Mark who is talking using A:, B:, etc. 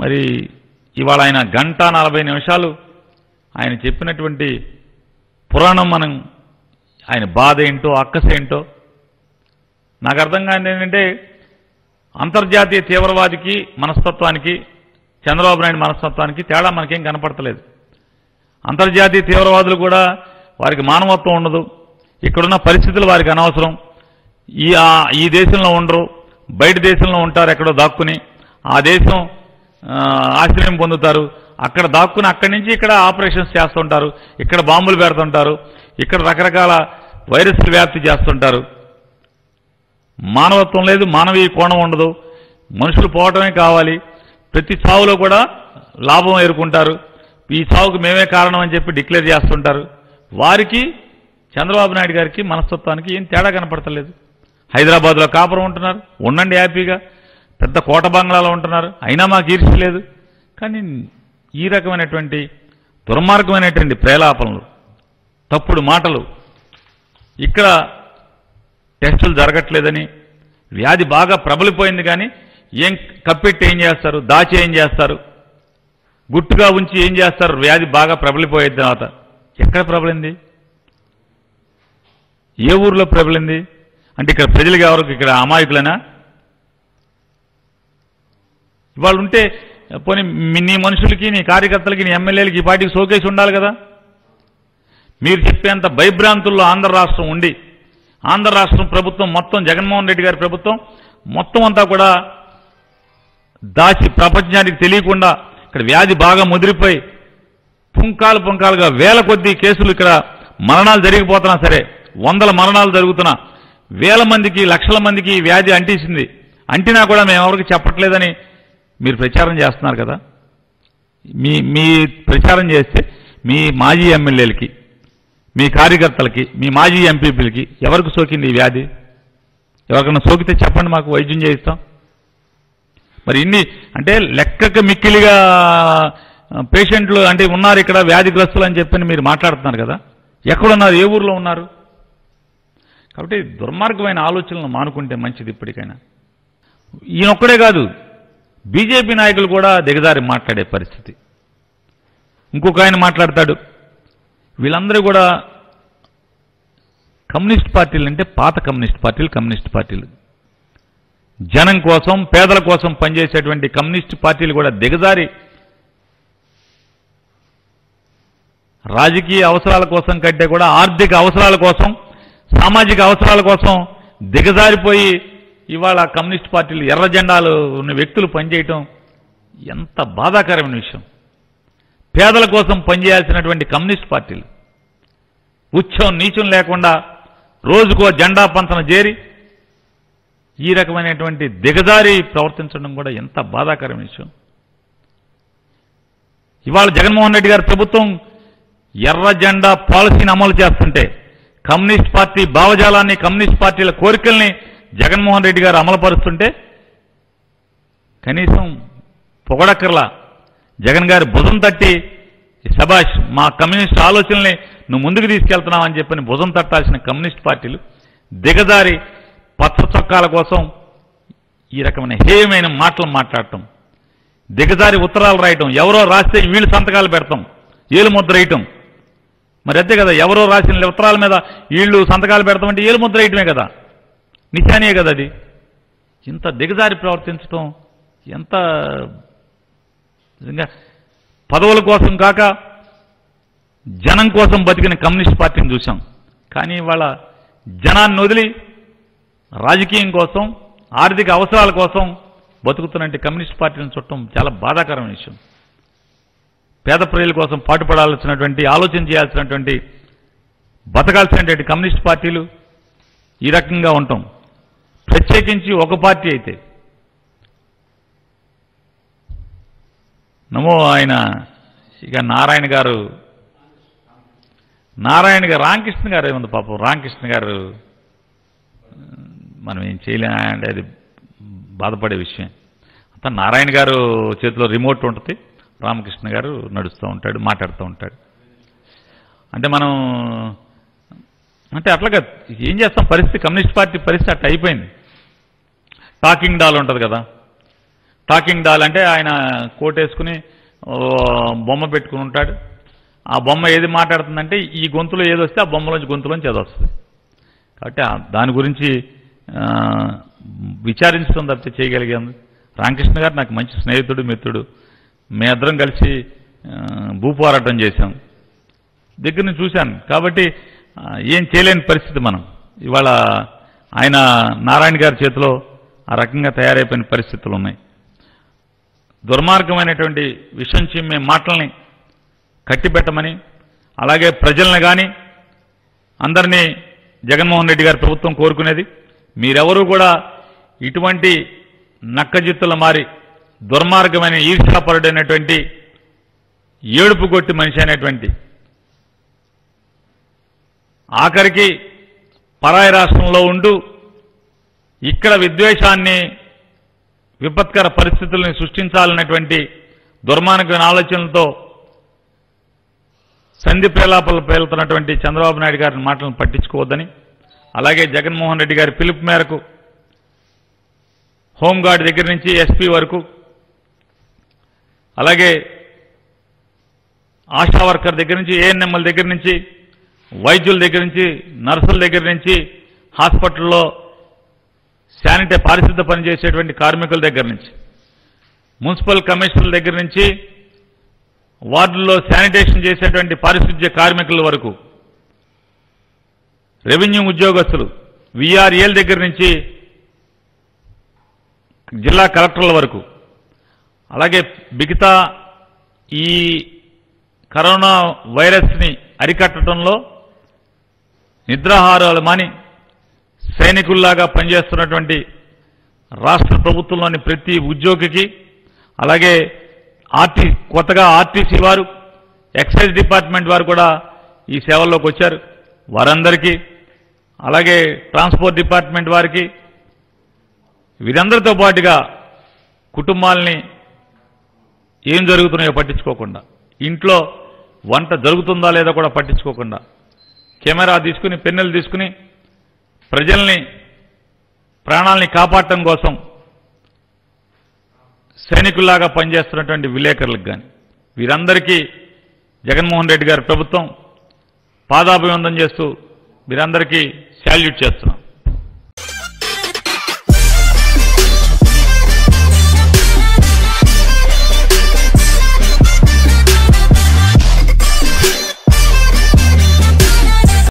A: మరి ఇవాళ ఆయన గంట నలభై నిమిషాలు ఆయన చెప్పినటువంటి పురాణం మనం ఆయన బాధ ఏంటో అక్కస ఏంటో నాకు అర్థం కాని ఏంటంటే అంతర్జాతీయ తీవ్రవాదికి మనస్తత్వానికి చంద్రబాబు నాయుడు మనస్తత్వానికి తేడా మనకేం కనపడతలేదు అంతర్జాతీయ తీవ్రవాదులు కూడా వారికి మానవత్వం ఉండదు ఇక్కడున్న పరిస్థితులు వారికి అనవసరం ఈ ఆ- ఈ దేశంలో ఉండరు బయట దేశంలో ఉంటారు ఎక్కడో దాక్కుని ఆ దేశం ఆ, ఆశ్రయం పొందుతారు అక్కడ దాక్కుని అక్కడి నుంచి ఇక్కడ ఆపరేషన్స్ చేస్తుంటారు ఇక్కడ బాంబులు పెడుతుంటారు ఇక్కడ రకరకాల వైరస్లు వ్యాప్తి చేస్తుంటారు మానవత్వం లేదు మానవీయ కోణం ఉండదు మనుషులు పోవటమే కావాలి ప్రతి చావులో కూడా లాభం ఎదుర్కొంటారు ఈ చావుకు మేమే కారణం అని చెప్పి డిక్లేర్ చేస్తుంటారు వారికి చంద్రబాబు నాయుడు గారికి మనస్తత్వానికి ఏం తేడా కనపడతలేదు హైదరాబాద్లో కాపురం ఉంటున్నారు ఉండండి హ్యాపీగా పెద్ద కోట బంగ్లాలో ఉంటున్నారు అయినా మాకు ఈర్ష్య లేదు కానీ ఈ రకమైనటువంటి దుర్మార్గమైనటువంటి ప్రేలాపనలు తప్పుడు మాటలు ఇక్కడ టెస్టులు జరగట్లేదని వ్యాధి బాగా ప్రబలిపోయింది కానీ ఏం కప్పెట్టి ఏం చేస్తారు దాచి ఏం చేస్తారు గుట్టుగా ఉంచి ఏం చేస్తారు వ్యాధి బాగా ప్రబలిపోయిన తర్వాత ఎక్కడ ప్రబలింది ఏ ఊర్లో ప్రబలింది అంటే ఇక్కడ ప్రజలకు ఎవరికి ఇక్కడ అమాయకులనా ఇవాళ ఉంటే పోనీ మీ- నీ మనుషులకి నీ కార్యకర్తలకి నీ ఎమ్మెల్యేలకి ఈ పార్టీకి సోకేసి ఉండాలి కదా మీరు చెప్పేంత భయభ్రాంతుల్లో ఆంధ్ర రాష్ట్రం ఉండి ఆంధ్ర రాష్ట్రం ప్రభుత్వం మొత్తం జగన్మోహన్ రెడ్డి గారి ప్రభుత్వం మొత్తం అంతా కూడా దాచి ప్రపంచానికి తెలియకుండా ఇక్కడ వ్యాధి బాగా ముదిరిపోయి పుంకాలు పుంకాలుగా వేల కొద్దీ కేసులు ఇక్కడ మరణాలు జరిగిపోతున్నా సరే వందల మరణాలు జరుగుతున్నా వేల మందికి లక్షల మందికి ఈ వ్యాధి అంటేసింది అంటినా కూడా మేము ఎవరికి చెప్పట్లేదని మీరు ప్రచారం చేస్తున్నారు కదా మీ మీ ప్రచారం చేస్తే మీ మాజీ ఎమ్మెల్యేలకి మీ కార్యకర్తలకి మీ మాజీ ఎంపీపీలకి ఎవరికి సోకింది ఈ వ్యాధి ఎవరికైనా సోకితే చెప్పండి మాకు వైద్యం చేయిస్తాం మరి ఇన్ని అంటే లెక్కకు మిక్కిలిగా ఆ, పేషెంట్లు అంటే ఉన్నారు ఇక్కడ వ్యాధిగ్రస్తులు అని చెప్పని మీరు మాట్లాడుతున్నారు కదా ఎక్కడున్నారు ఏ ఊర్లో ఉన్నారు కాబట్టి దుర్మార్గమైన ఆలోచనలు మానుకుంటే మంచిది ఇప్పటికైనా ఈయనొక్కడే కాదు బీజేపీ నాయకులు కూడా దిగజారి మాట్లాడే పరిస్థితి ఇంకొక ఆయన మాట్లాడతాడు వీళ్ళందరూ కూడా కమ్యూనిస్ట్ పార్టీలు అంటే పాత కమ్యూనిస్ట్ పార్టీలు కమ్యూనిస్ట్ పార్టీలు జనం కోసం పేదల కోసం పనిచేసేటువంటి కమ్యూనిస్ట్ పార్టీలు కూడా దిగజారి రాజకీయ అవసరాల కోసం కంటే కూడా ఆర్థిక అవసరాల కోసం సామాజిక అవసరాల కోసం దిగజారిపోయి ఇవాళ కమ్యూనిస్ట్ పార్టీలు ఎర్ర జెండాలు ఉన్న వ్యక్తులు పనిచేయటం ఎంత బాధాకరమైన విషయం పేదల కోసం పనిచేయాల్సినటువంటి కమ్యూనిస్ట్ పార్టీలు ఉచ్చం నీచం లేకుండా రోజుకో జెండా పంతన చేరి ఈ రకమైనటువంటి దిగజారి ప్రవర్తించడం కూడా ఎంత బాధాకరమైన విషయం ఇవాళ జగన్మోహన్ రెడ్డి గారి ప్రభుత్వం ఎర్ర జెండా పాలసీని అమలు చేస్తుంటే కమ్యూనిస్ట్ పార్టీ భావజాలాన్ని కమ్యూనిస్ట్ పార్టీల కోరికల్ని జగన్మోహన్ రెడ్డి గారు అమలుపరుస్తుంటే కనీసం పొగడక్కర్లా జగన్ గారి భుజం తట్టి శబాష్ మా కమ్యూనిస్ట్ ఆలోచనల్ని నువ్వు ముందుకు తీసుకెళ్తున్నావు అని చెప్పని భుజం తట్టాల్సిన కమ్యూనిస్ట్ పార్టీలు దిగజారి పచ్చ చొక్కాల కోసం ఈ రకమైన హేయమైన మాటలు మాట్లాడటం దిగజారి ఉత్తరాలు రాయటం ఎవరో రాస్తే వీళ్ళు సంతకాలు పెడతాం ఏలు ముద్ర వేయటం మరి అంతే కదా ఎవరో రాసిన ఉత్తరాల మీద వీళ్ళు సంతకాలు పెడతామంటే ఏలు ముద్ర వేయటమే కదా నిశానియే కదా అది ఇంత దిగజారి ప్రవర్తించటం ఎంత నిజంగా పదవుల కోసం కాక జనం కోసం బతికిన కమ్యూనిస్ట్ పార్టీని చూసాం కానీ ఇవాళ జనాన్ని వదిలి రాజకీయం కోసం ఆర్థిక అవసరాల కోసం బతుకుతున్నట్టు కమ్యూనిస్ట్ పార్టీని చుట్టం చాలా బాధాకరమైన విషయం పేద ప్రజల కోసం పాటుపడాల్సినటువంటి ఆలోచన చేయాల్సినటువంటి బతకాల్సినటువంటి కమ్యూనిస్ట్ పార్టీలు ఈ రకంగా ఉంటాం ప్రత్యేకించి ఒక పార్టీ అయితే నమో ఆయన ఇక నారాయణ గారు నారాయణ గారు రామకృష్ణ గారు ఏముంది పాపం రామకృష్ణ గారు మనం ఏం చేయలేం అంటే అది బాధపడే విషయం అంతా నారాయణ గారు చేతిలో రిమోట్ ఉంటుంది రామకృష్ణ గారు నడుస్తూ ఉంటాడు మాట్లాడుతూ ఉంటాడు అంటే మనం అంటే అట్లాగా ఏం చేస్తాం పరిస్థితి కమ్యూనిస్ట్ పార్టీ పరిస్థితి అట్లా అయిపోయింది టాకింగ్ డాల్ ఉంటుంది కదా టాకింగ్ డాల్ అంటే ఆయన కోట్ వేసుకుని ఓ, బొమ్మ పెట్టుకుని ఉంటాడు ఆ బొమ్మ ఏది మాట్లాడుతుందంటే ఈ గొంతులో ఏది వస్తే ఆ బొమ్మలోంచి గొంతులోంచి అది వస్తుంది కాబట్టి ఆ దాని గురించి ఆ, విచారించడం తప్పితే చేయగలిగాను రామకృష్ణ గారు నాకు మంచి స్నేహితుడు మిత్రుడు మేమిద్దరం కలిసి ఆ, భూ పోరాటం చేశాం దగ్గర నుంచి చూశాను కాబట్టి ఆ, ఏం చేయలేని పరిస్థితి మనం ఇవాళ ఆయన నారాయణ గారి చేతిలో ఆ రకంగా తయారైపోయిన పరిస్థితులు ఉన్నాయి దుర్మార్గమైనటువంటి విషం చిమ్మే మాటల్ని కట్టిపెట్టమని అలాగే ప్రజల్ని కానీ అందరినీ జగన్మోహన్ రెడ్డి గారి ప్రభుత్వం కోరుకునేది మీరెవరూ కూడా ఇటువంటి నక్కజిత్తుల మారి దుర్మార్గమైన ఈర్ష్యాపరుడైనటువంటి ఏడుపు కొట్టి మనిషి అయినటువంటి ఆఖరికి పరాయి రాష్ట్రంలో ఉంటూ ఇక్కడ విద్వేషాన్ని విపత్కర పరిస్థితుల్ని సృష్టించాలన్నటువంటి దుర్మార్గమైన ఆలోచనలతో సంధి ప్రేలాపలు పేలుతున్నటువంటి చంద్రబాబు నాయుడు గారి మాటలను పట్టించుకోవద్దని అలాగే జగన్మోహన్ రెడ్డి గారి పిలుపు మేరకు హోంగార్డ్ దగ్గర నుంచి ఎస్పీ వరకు అలాగే ఆశా వర్కర్ దగ్గర నుంచి ఏఎన్ఎంఎల్ దగ్గర నుంచి వైద్యుల దగ్గర నుంచి నర్సుల దగ్గర నుంచి హాస్పిటల్లో శానిటరీ పారిశుద్ధ పనిచేసేటువంటి కార్మికుల దగ్గర నుంచి మున్సిపల్ కమిషనర్ల దగ్గర నుంచి వార్డుల్లో శానిటేషన్ చేసేటువంటి పారిశుద్ధ్య కార్మికుల వరకు రెవెన్యూ ఉద్యోగస్తులు విఆర్ఏల దగ్గర నుంచి జిల్లా కలెక్టర్ల వరకు అలాగే మిగతా ఈ కరోనా వైరస్ని అరికట్టడంలో నిద్రాహారాలు మాని సైనికుల్లాగా పనిచేస్తున్నటువంటి రాష్ట్ర ప్రభుత్వంలోని ప్రతి ఉద్యోగికి అలాగే ఆర్టీ కొత్తగా ఆర్టీసీ వారు ఎక్సైజ్ డిపార్ట్మెంట్ వారు కూడా ఈ సేవల్లోకి వచ్చారు వారందరికీ అలాగే ట్రాన్స్పోర్ట్ డిపార్ట్మెంట్ వారికి వీరందరితో పాటుగా కుటుంబాలని ఏం జరుగుతున్నాయో పట్టించుకోకుండా ఇంట్లో వంట జరుగుతుందా లేదా కూడా పట్టించుకోకుండా కెమెరా తీసుకుని పెన్నెలు తీసుకుని ప్రజల్ని ప్రాణాల్ని కాపాడటం కోసం సైనికుల్లాగా పనిచేస్తున్నటువంటి విలేకరులకు కానీ వీరందరికీ జగన్మోహన్ రెడ్డి గారి ప్రభుత్వం పాదాభివందం చేస్తూ వీరందరికీ శాల్యూట్ చేస్తున్నాం